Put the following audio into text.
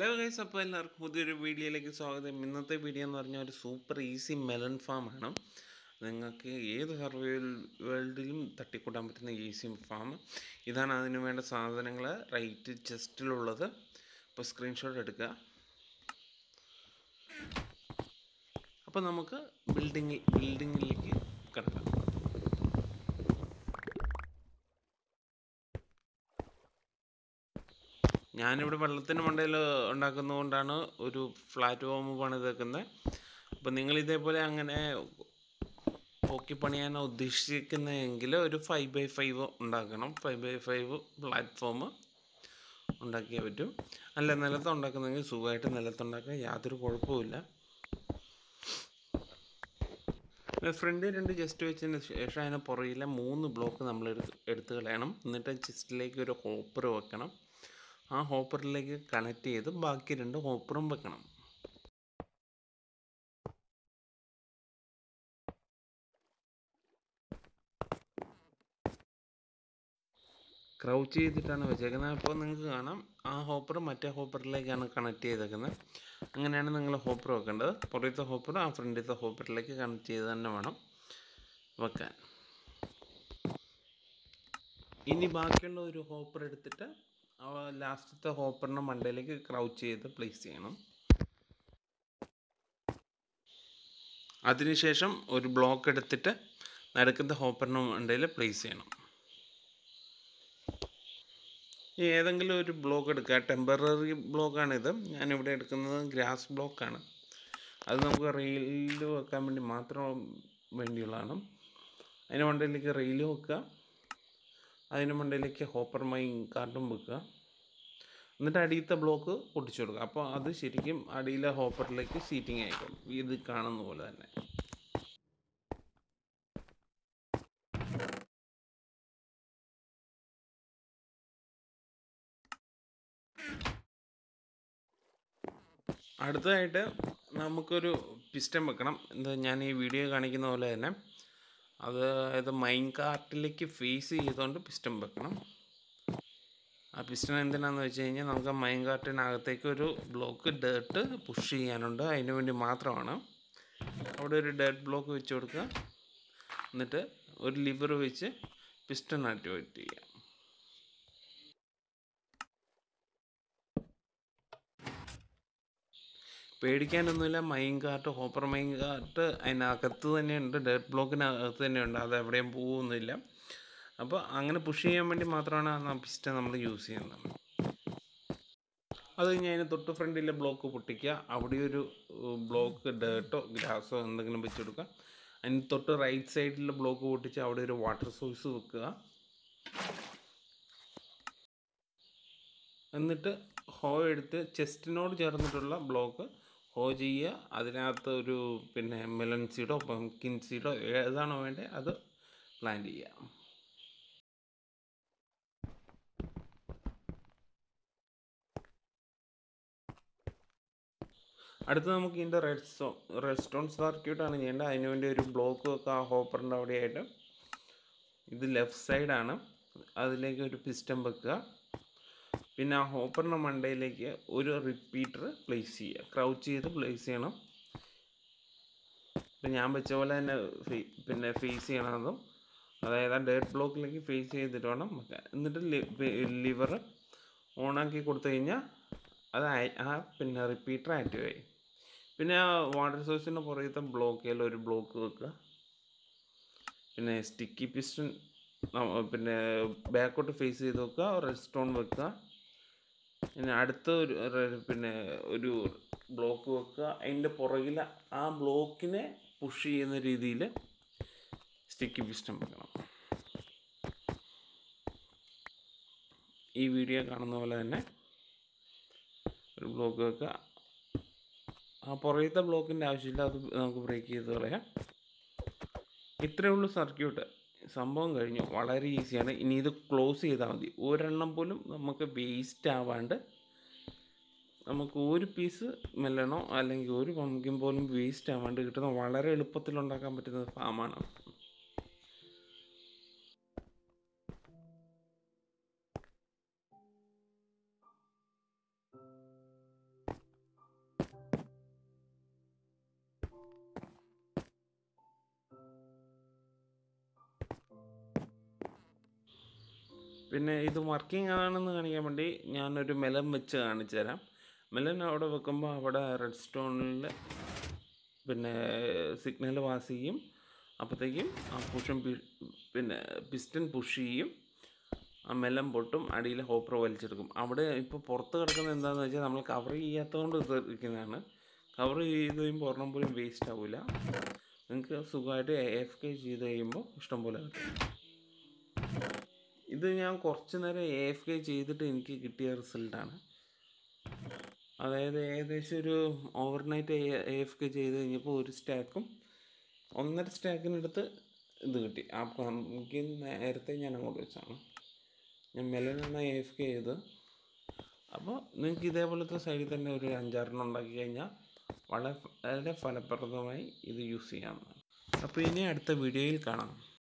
hello guys അപ്പോൾ എല്ലാവർക്കും പുതിയൊരു വീഡിയോയിലേക്ക് സ്വാഗതം ഇന്നത്തെ വീഡിയോ എന്ന് പറഞ്ഞാൽ ഒരു സൂപ്പർ ഈസി മെലൺ ഫാമാണ് നിങ്ങൾക്ക് ഏത് സർവൈവൽ വേൾഡിലും തട്ടിക്കൂട്ടാൻ പറ്റുന്ന ഈസി ഫാം ഇതാണ് അതിന് വേണ്ട സാധനങ്ങൾ റൈറ്റ് ചെസ്റ്റിലുള്ളത് അപ്പോൾ സ്ക്രീൻഷോട്ട് എടുക്കുക അപ്പോൾ നമുക്ക് ബിൽഡിങ്ങിൽ ബിൽഡിങ്ങിലേക്ക് കിടക്കാം ഞാനിവിടെ വെള്ളത്തിന് മണ്ടയിൽ ഉണ്ടാക്കുന്നതുകൊണ്ടാണ് ഒരു ഫ്ലാറ്റ് ഫോം പണിതേക്കുന്നത് അപ്പോൾ നിങ്ങൾ ഇതേപോലെ അങ്ങനെ പൊക്കി പണിയാൻ ഉദ്ദേശിക്കുന്നതെങ്കിൽ ഒരു ഫൈവ് ബൈ ഫൈവ് ഉണ്ടാക്കണം ഫൈവ് ബൈ ഫൈവ് പ്ലാറ്റ്ഫോം ഉണ്ടാക്കിയേ പറ്റും അല്ല നിലത്ത് ഉണ്ടാക്കുന്നെങ്കിൽ സുഖമായിട്ട് നിലത്തുണ്ടാക്കാൻ യാതൊരു കുഴപ്പമില്ല ഫ്രണ്ട് രണ്ട് ജസ്റ്റ് വെച്ചതിന് ശേഷം അതിന് പുറകിലെ മൂന്ന് ബ്ലോക്ക് നമ്മൾ എടുത്ത് എടുത്ത് കളയണം എന്നിട്ട് ചെസ്റ്റിലേക്ക് ഒരു ഹോപ്പർ വെക്കണം ആ ഹോപ്പറിലേക്ക് കണക്ട് ചെയ്ത് ബാക്കി രണ്ട് ഹോപ്പറും വെക്കണം ക്രൗച്ച് ചെയ്തിട്ടാണ് വെച്ചേക്കുന്നത് അപ്പോൾ നിങ്ങൾക്ക് കാണാം ആ ഹോപ്പർ മറ്റേ ഹോപ്പറിലേക്കാണ് കണക്ട് ചെയ്തേക്കുന്നത് അങ്ങനെയാണ് നിങ്ങൾ ഹോപ്പർ വെക്കേണ്ടത് പുറത്തെ ഹോപ്പർ ആ ഫ്രണ്ടിലത്തെ ഹോപ്പറിലേക്ക് കണക്ട് ചെയ്ത് തന്നെ വേണം വെക്കാൻ ഇനി ബാക്കിയുള്ള ഒരു ഹോപ്പർ എടുത്തിട്ട് ലാസ്റ്റത്തെ ഹോപ്പറിൻ്റെ മണ്ടയിലേക്ക് ക്രൗച്ച് ചെയ്ത് പ്ലേസ് ചെയ്യണം അതിനുശേഷം ഒരു ബ്ലോക്ക് എടുത്തിട്ട് നടുക്കത്തെ ഹോപ്പറിൻ്റെ മണ്ടയിൽ പ്ലേസ് ചെയ്യണം ഏതെങ്കിലും ഒരു ബ്ലോക്ക് എടുക്കുക ടെമ്പററി ബ്ലോക്കാണിത് ഞാനിവിടെ എടുക്കുന്നത് ഗ്രാസ് ബ്ലോക്കാണ് അത് നമുക്ക് റെയിൽ വെക്കാൻ വേണ്ടി മാത്രം വേണ്ടിയുള്ളതാണ് അതിന് മണ്ടയിലേക്ക് റെയിൽ വെക്കുക അതിന് മണ്ടയിലേക്ക് ഹോപ്പർ മൈൻ കാർഡും വെക്കുക എന്നിട്ട് അടിയത്തെ ബ്ലോക്ക് പൊട്ടിച്ചു കൊടുക്കുക അപ്പോൾ അത് ശരിക്കും അടിയിലെ ഹോപ്പറിലേക്ക് സീറ്റിംഗ് ആയിരിക്കും ഇത് കാണുന്ന പോലെ തന്നെ അടുത്തതായിട്ട് നമുക്കൊരു പിസ്റ്റം വെക്കണം എന്താ ഞാൻ ഈ വീഡിയോ കാണിക്കുന്ന പോലെ തന്നെ അതായത് മൈൻ കാർട്ടിലേക്ക് ഫേസ് ചെയ്തുകൊണ്ട് പിസ്റ്റം വെക്കണം ആ പിസ്റ്റൺ എന്തിനാന്ന് വെച്ച് കഴിഞ്ഞാൽ നമുക്ക് മൈൻ കാർട്ടിനകത്തേക്ക് ഒരു ബ്ലോക്ക് ഡേർട്ട് പുഷ് ചെയ്യാനുണ്ട് അതിന് വേണ്ടി മാത്രമാണ് അവിടെ ഒരു ഡേർട്ട് ബ്ലോക്ക് വെച്ച് കൊടുക്കുക എന്നിട്ട് ഒരു ലിവർ വെച്ച് പിസ്റ്റൺ ആക്ടിവേറ്റ് ചെയ്യാം പേടിക്കാനൊന്നുമില്ല mine cart hopper mine cart അതിനകത്ത് തന്നെയുണ്ട് ഡേർട്ട് ബ്ലോക്കിനകത്ത് തന്നെയുണ്ട് അത് എവിടെയും പോകുന്നില്ല അപ്പോൾ അങ്ങനെ പുഷ് ചെയ്യാൻ വേണ്ടി മാത്രമാണ് ആ പിസ്റ്റൺ നമ്മൾ യൂസ് ചെയ്യുന്നത് അത് കഴിഞ്ഞ് അതിന് തൊട്ട് ഫ്രണ്ടിലെ ബ്ലോക്ക് പൊട്ടിക്കുക അവിടെ ഒരു ബ്ലോക്ക് ഡേർട്ടോ ഗ്രാസോ എന്തെങ്കിലും വെച്ച് കൊടുക്കുക അതിന് തൊട്ട് റൈറ്റ് സൈഡിലെ ബ്ലോക്ക് പൊട്ടിച്ച് അവിടെ ഒരു വാട്ടർ സോഴ്സ് വെക്കുക എന്നിട്ട് ഹോ എടുത്ത് ചെസ്റ്റിനോട് ചേർന്നിട്ടുള്ള ബ്ലോക്ക് ഹോ ചെയ്യുക അതിനകത്ത് ഒരു പിന്നെ മെലൺ സീഡോ പംകിൻ സീഡോ ഏതാണോ വേണ്ടത് അത് പ്ലാന്റ് ചെയ്യുക അടുത്ത് നമുക്ക് ഇതിൻ്റെ റെഡ് സ്റ്റോ റെഡ് സ്റ്റോൺ സർക്യൂട്ടാണ് ചെയ്യേണ്ടത് അതിന് വേണ്ടി ഒരു ബ്ലോക്ക് വെക്കുക ആ ഹോപ്പറിൻ്റെ അവിടെയായിട്ട് ഇത് ലെഫ്റ്റ് സൈഡാണ് അതിലേക്ക് ഒരു പിസ്റ്റം വെക്കുക പിന്നെ ആ ഹോപ്പറിൻ്റെ മണ്ടയിലേക്ക് ഒരു റിപ്പീറ്റർ പ്ലേസ് ചെയ്യുക ക്രൗച്ച് ചെയ്ത് പ്ലേസ് ചെയ്യണം ഇപ്പം ഞാൻ വെച്ച പോലെ തന്നെ പിന്നെ ഫേസ് ചെയ്യണതും അതായത് ആ ഡേർട്ട് ബ്ലോക്കിലേക്ക് ഫേസ് ചെയ്തിട്ട് വേണം വെക്കാൻ എന്നിട്ട് ലിവർ ഓണാക്കി കൊടുത്തു കഴിഞ്ഞാൽ അത് ആ പിന്നെ റിപ്പീറ്റർ ആക്റ്റീവ് ആയി പിന്നെ ആ വാട്ടർ സോഴ്സിൻ്റെ പുറകത്തെ ബ്ലോക്കിൽ ഒരു ബ്ലോക്ക് വെക്കുക പിന്നെ സ്റ്റിക്കി പിസ്റ്റൺ പിന്നെ ബാക്കോട്ട് ഫേസ് ചെയ്ത് വെക്കുക റെഡ് സ്റ്റോൺ വെക്കുക പിന്നെ അടുത്ത ഒരു പിന്നെ ഒരു ബ്ലോക്ക് വെക്കുക അതിൻ്റെ പുറകിൽ ആ ബ്ലോക്കിനെ പുഷ് ചെയ്യുന്ന രീതിയിൽ സ്റ്റിക്കി പിസ്റ്റം വെക്കണം ഈ വീഡിയോ കാണുന്ന പോലെ തന്നെ ഒരു ബ്ലോക്ക് വെക്കുക ആ പുറകത്തെ ബ്ലോക്കിൻ്റെ ആവശ്യമില്ല അത് നമുക്ക് ബ്രേക്ക് ചെയ്ത് കളയാം ഇത്രയേ ഉള്ളൂ സർക്യൂട്ട് സംഭവം കഴിഞ്ഞു വളരെ ഈസിയാണ് ഇനി ഇത് ക്ലോസ് ചെയ്താൽ മതി ഒരെണ്ണം പോലും നമുക്ക് വേസ്റ്റ് ആവാണ്ട് നമുക്ക് ഒരു പീസ് മെല്ലണോ അല്ലെങ്കിൽ ഒരു പമ്പിൻ പോലും വേസ്റ്റ് ആവാണ്ട് കിട്ടുന്ന വളരെ എളുപ്പത്തിൽ ഉണ്ടാക്കാൻ പറ്റുന്ന ഫാമാണ് പിന്നെ ഇത് വർക്കിംഗ് ആണെന്ന് കാണിക്കാൻ വേണ്ടി ഞാനൊരു മെലൻ വെച്ച് കാണിച്ചു തരാം മെലൻ അവിടെ വെക്കുമ്പോൾ അവിടെ റെഡ് സ്റ്റോണിൽ പിന്നെ സിഗ്നൽ പാസ് ചെയ്യും അപ്പോഴത്തേക്കും ആ പുഷൻ പിന്നെ പിസ്റ്റൺ പുഷ് ചെയ്യും ആ മെല്ലം പൊട്ടും അടിയിൽ ഹോപ്പർ വലിച്ചെടുക്കും അവിടെ ഇപ്പോൾ പുറത്ത് കിടക്കുന്നത് എന്താണെന്ന് വെച്ചാൽ നമ്മൾ കവർ ചെയ്യാത്തതുകൊണ്ട് ഇത് ഇരിക്കുന്നതാണ് കവർ ചെയ്ത് കഴിയുമ്പോൾ ഒരെണ്ണം പോലും വേസ്റ്റ് ആവില്ല നിങ്ങൾക്ക് സുഖമായിട്ട് എഫ് കെ ചെയ്ത് കഴിയുമ്പോൾ ഇഷ്ടംപോലെ കിട്ടും ഇത് ഞാൻ കുറച്ച് നേരം എ എഫ് കെ ചെയ്തിട്ട് എനിക്ക് കിട്ടിയ റിസൾട്ടാണ് അതായത് ഏകദേശം ഒരു ഓവർനൈറ്റ് എ എഫ് കെ ചെയ്ത് കഴിഞ്ഞപ്പോൾ ഒരു സ്റ്റാക്കും ഒന്നര സ്റ്റാക്കിനടുത്ത് ഇത് കിട്ടി അപ്പോൾ എനിക്ക് നേരത്തെ ഞാൻ അങ്ങോട്ട് വെച്ചാണ് ഞാൻ മെലനാണ് എ എഫ് കെ ചെയ്ത് അപ്പോൾ നിങ്ങൾക്ക് ഇതേപോലത്തെ സൈഡിൽ തന്നെ ഒരു അഞ്ചാറെണ്ണം ഉണ്ടാക്കി കഴിഞ്ഞാൽ വളരെ വളരെ ഫലപ്രദമായി ഇത് യൂസ് ചെയ്യാവുന്നതാണ് അപ്പോൾ ഇനി അടുത്ത വീഡിയോയിൽ കാണാം